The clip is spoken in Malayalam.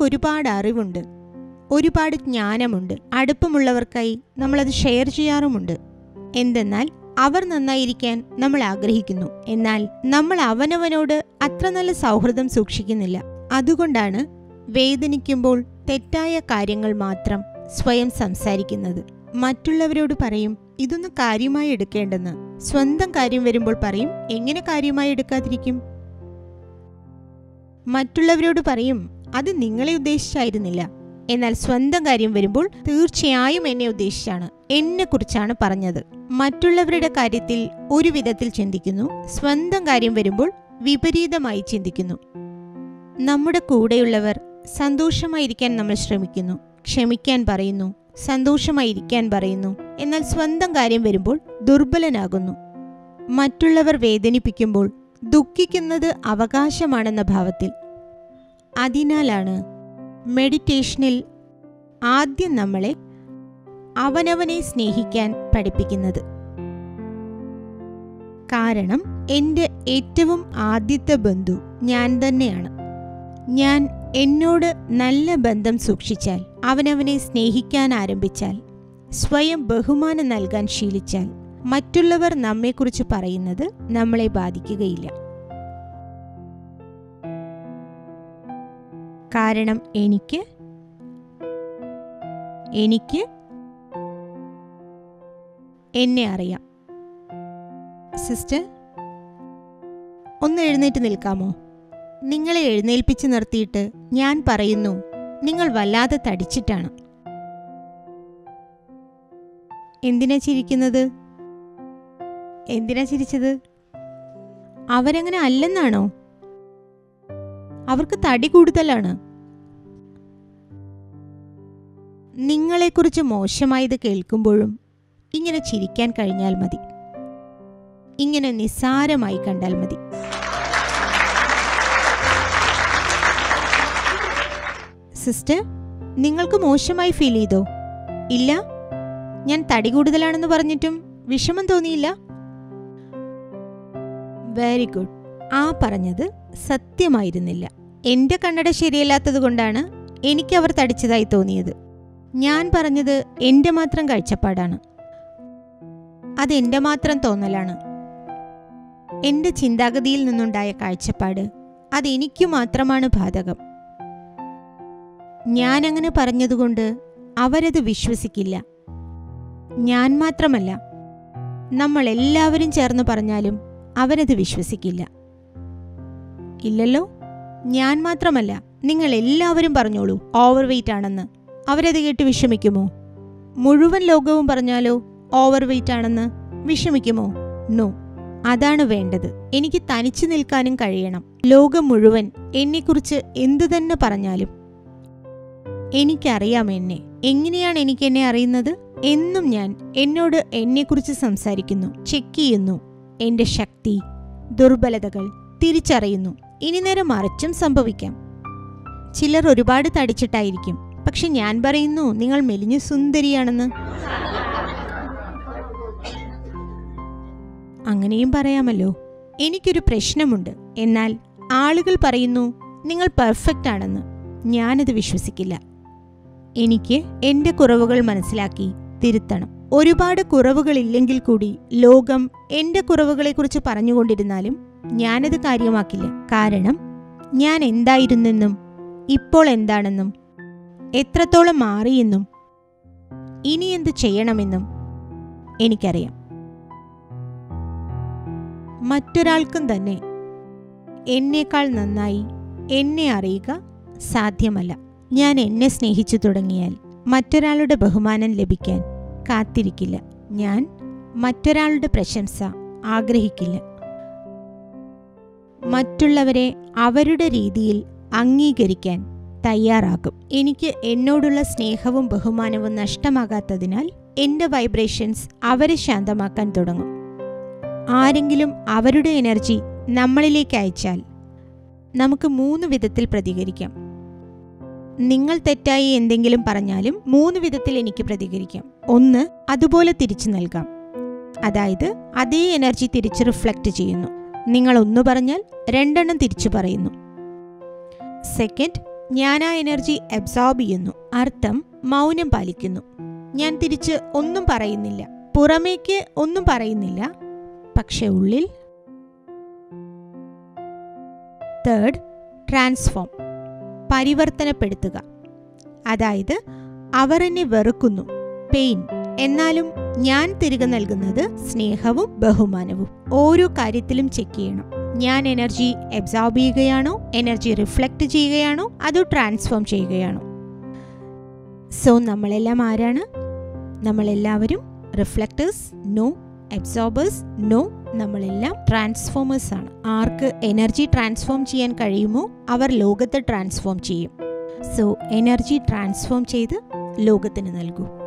നമുക്ക് ഒരുപാട് അറിവുണ്ട് ഒരുപാട് ജ്ഞാനമുണ്ട് അടുപ്പമുള്ളവർക്കായി നമ്മളത് ഷെയർ ചെയ്യാറുമുണ്ട് എന്തെന്നാൽ അവർ നന്നായിരിക്കാൻ നമ്മൾ ആഗ്രഹിക്കുന്നു എന്നാൽ നമ്മൾ അവനവനോട് അത്ര നല്ല സൗഹൃദം സൂക്ഷിക്കുന്നില്ല അതുകൊണ്ടാണ് വേദനിക്കുമ്പോൾ തെറ്റായ കാര്യങ്ങൾ മാത്രം സ്വയം സംസാരിക്കുന്നത് മറ്റുള്ളവരോട് പറയും ഇതൊന്നും കാര്യമായി എടുക്കേണ്ടെന്ന് സ്വന്തം കാര്യം വരുമ്പോൾ പറയും എങ്ങനെ കാര്യമായി എടുക്കാതിരിക്കും മറ്റുള്ളവരോട് പറയും അത് നിങ്ങളെ ഉദ്ദേശിച്ചായിരുന്നില്ല എന്നാൽ സ്വന്തം കാര്യം വരുമ്പോൾ തീർച്ചയായും എന്നെ ഉദ്ദേശിച്ചാണ് എന്നെ കുറിച്ചാണ് പറഞ്ഞത് മറ്റുള്ളവരുടെ കാര്യത്തിൽ ഒരു വിധത്തിൽ ചിന്തിക്കുന്നു സ്വന്തം കാര്യം വരുമ്പോൾ വിപരീതമായി ചിന്തിക്കുന്നു നമ്മുടെ കൂടെയുള്ളവർ സന്തോഷമായിരിക്കാൻ നമ്മൾ ശ്രമിക്കുന്നു ക്ഷമിക്കാൻ പറയുന്നു സന്തോഷമായിരിക്കാൻ പറയുന്നു എന്നാൽ സ്വന്തം കാര്യം വരുമ്പോൾ ദുർബലനാകുന്നു മറ്റുള്ളവർ വേദനിപ്പിക്കുമ്പോൾ ദുഃഖിക്കുന്നത് അവകാശമാണെന്ന ഭാവത്തിൽ അതിനാലാണ് മെഡിറ്റേഷനിൽ ആദ്യം നമ്മളെ അവനവനെ സ്നേഹിക്കാൻ പഠിപ്പിക്കുന്നത് കാരണം എൻ്റെ ഏറ്റവും ആദ്യത്തെ ബന്ധു ഞാൻ തന്നെയാണ് ഞാൻ എന്നോട് നല്ല ബന്ധം സൂക്ഷിച്ചാൽ അവനവനെ സ്നേഹിക്കാൻ ആരംഭിച്ചാൽ സ്വയം ബഹുമാനം നൽകാൻ ശീലിച്ചാൽ മറ്റുള്ളവർ നമ്മെക്കുറിച്ച് പറയുന്നത് നമ്മളെ ബാധിക്കുകയില്ല കാരണം എനിക്ക് എനിക്ക് എന്നെ അറിയാം സിസ്റ്റർ ഒന്ന് എഴുന്നേറ്റ് നിൽക്കാമോ നിങ്ങളെ എഴുന്നേൽപ്പിച്ച് നിർത്തിയിട്ട് ഞാൻ പറയുന്നു നിങ്ങൾ വല്ലാതെ തടിച്ചിട്ടാണ് എന്തിനാ ചിരിക്കുന്നത് എന്തിനാ ചിരിച്ചത് അവരങ്ങനെ അല്ലെന്നാണോ അവർക്ക് തടി കൂടുതലാണ് നിങ്ങളെക്കുറിച്ച് മോശമായത് കേൾക്കുമ്പോഴും ഇങ്ങനെ ചിരിക്കാൻ കഴിഞ്ഞാൽ മതി ഇങ്ങനെ നിസ്സാരമായി കണ്ടാൽ മതി സിസ്റ്റർ നിങ്ങൾക്ക് മോശമായി ഫീൽ ചെയ്തോ ഇല്ല ഞാൻ തടി കൂടുതലാണെന്ന് പറഞ്ഞിട്ടും വിഷമം തോന്നിയില്ല വെരി ഗുഡ് ആ പറഞ്ഞത് സത്യമായിരുന്നില്ല എന്റെ കണ്ണട ശരിയല്ലാത്തത് കൊണ്ടാണ് എനിക്ക് അവർ തടിച്ചതായി തോന്നിയത് ഞാൻ പറഞ്ഞത് എന്റെ മാത്രം കാഴ്ചപ്പാടാണ് അതെന്റെ മാത്രം തോന്നലാണ് എന്റെ ചിന്താഗതിയിൽ നിന്നുണ്ടായ കാഴ്ചപ്പാട് അതെനിക്കു മാത്രമാണ് ബാധകം ഞാൻ അങ്ങനെ പറഞ്ഞതുകൊണ്ട് അവരത് വിശ്വസിക്കില്ല ഞാൻ മാത്രമല്ല നമ്മൾ എല്ലാവരും ചേർന്ന് പറഞ്ഞാലും അവരത് വിശ്വസിക്കില്ല ഇല്ലല്ലോ ഞാൻ മാത്രമല്ല നിങ്ങൾ എല്ലാവരും പറഞ്ഞോളൂ ഓവർ വെയിറ്റ് ആണെന്ന് അവരത് കേട്ട് വിഷമിക്കുമോ മുഴുവൻ ലോകവും പറഞ്ഞാലോ ഓവർ വെയിറ്റ് ആണെന്ന് വിഷമിക്കുമോ നോ അതാണ് വേണ്ടത് എനിക്ക് തനിച്ചു നിൽക്കാനും കഴിയണം ലോകം മുഴുവൻ എന്നെക്കുറിച്ച് എന്തു തന്നെ പറഞ്ഞാലും എനിക്കറിയാം എന്നെ എങ്ങനെയാണ് എനിക്ക് എന്നെ അറിയുന്നത് എന്നും ഞാൻ എന്നോട് എന്നെക്കുറിച്ച് സംസാരിക്കുന്നു ചെക്ക് ചെയ്യുന്നു എന്റെ ശക്തി ദുർബലതകൾ തിരിച്ചറിയുന്നു ഇനി നേരം മറിച്ചും സംഭവിക്കാം ചിലർ ഒരുപാട് തടിച്ചിട്ടായിരിക്കും പക്ഷെ ഞാൻ പറയുന്നു നിങ്ങൾ മെലിഞ്ഞു സുന്ദരിയാണെന്ന് അങ്ങനെയും പറയാമല്ലോ എനിക്കൊരു പ്രശ്നമുണ്ട് എന്നാൽ ആളുകൾ പറയുന്നു നിങ്ങൾ പെർഫെക്റ്റ് ആണെന്ന് ഞാനത് വിശ്വസിക്കില്ല എനിക്ക് എൻ്റെ കുറവുകൾ മനസ്സിലാക്കി തിരുത്തണം ഒരുപാട് കുറവുകളില്ലെങ്കിൽ കൂടി ലോകം എൻ്റെ കുറവുകളെക്കുറിച്ച് പറഞ്ഞുകൊണ്ടിരുന്നാലും ഞാനത് കാര്യമാക്കില്ല കാരണം ഞാൻ എന്തായിരുന്നെന്നും ഇപ്പോൾ എന്താണെന്നും എത്രത്തോളം മാറിയെന്നും ഇനി എന്ത് ചെയ്യണമെന്നും എനിക്കറിയാം മറ്റൊരാൾക്കും തന്നെ എന്നേക്കാൾ നന്നായി എന്നെ അറിയുക സാധ്യമല്ല ഞാൻ എന്നെ സ്നേഹിച്ചു തുടങ്ങിയാൽ മറ്റൊരാളുടെ ബഹുമാനം ലഭിക്കാൻ കാത്തിരിക്കില്ല ഞാൻ മറ്റൊരാളുടെ പ്രശംസ ആഗ്രഹിക്കില്ല മറ്റുള്ളവരെ അവരുടെ രീതിയിൽ അംഗീകരിക്കാൻ തയ്യാറാകും എനിക്ക് എന്നോടുള്ള സ്നേഹവും ബഹുമാനവും നഷ്ടമാകാത്തതിനാൽ എൻ്റെ വൈബ്രേഷൻസ് അവരെ ശാന്തമാക്കാൻ തുടങ്ങും ആരെങ്കിലും അവരുടെ എനർജി നമ്മളിലേക്ക് അയച്ചാൽ നമുക്ക് മൂന്ന് വിധത്തിൽ പ്രതികരിക്കാം നിങ്ങൾ തെറ്റായി എന്തെങ്കിലും പറഞ്ഞാലും മൂന്ന് വിധത്തിൽ എനിക്ക് പ്രതികരിക്കാം ഒന്ന് അതുപോലെ തിരിച്ചു നൽകാം അതായത് അതേ എനർജി തിരിച്ച് റിഫ്ലക്റ്റ് ചെയ്യുന്നു നിങ്ങൾ ഒന്ന് പറഞ്ഞാൽ രണ്ടെണ്ണം തിരിച്ചു പറയുന്നു സെക്കൻഡ് ഞാൻ ആ എനർജി അബ്സോർബ് ചെയ്യുന്നു അർത്ഥം മൗനം പാലിക്കുന്നു ഞാൻ തിരിച്ച് ഒന്നും പറയുന്നില്ല പുറമേക്ക് ഒന്നും പറയുന്നില്ല പക്ഷെ ഉള്ളിൽ തേർഡ് ട്രാൻസ്ഫോം പരിവർത്തനപ്പെടുത്തുക അതായത് അവർ എന്നെ വെറുക്കുന്നു പെയിൻ എന്നാലും ഞാൻ തിരികെ നൽകുന്നത് സ്നേഹവും ബഹുമാനവും ഓരോ കാര്യത്തിലും ചെക്ക് ചെയ്യണം ഞാൻ എനർജി അബ്സോർബ് ചെയ്യുകയാണോ എനർജി റിഫ്ലക്റ്റ് ചെയ്യുകയാണോ അതോ ട്രാൻസ്ഫോം ചെയ്യുകയാണോ സോ നമ്മളെല്ലാം ആരാണ് നമ്മളെല്ലാവരും റിഫ്ലക്റ്റേഴ്സ് നോ അബ്സോർബേഴ്സ് നോ നമ്മളെല്ലാം ട്രാൻസ്ഫോമേഴ്സ് ആണ് ആർക്ക് എനർജി ട്രാൻസ്ഫോം ചെയ്യാൻ കഴിയുമോ അവർ ലോകത്തെ ട്രാൻസ്ഫോം ചെയ്യും സോ എനർജി ട്രാൻസ്ഫോം ചെയ്ത് ലോകത്തിന് നൽകൂ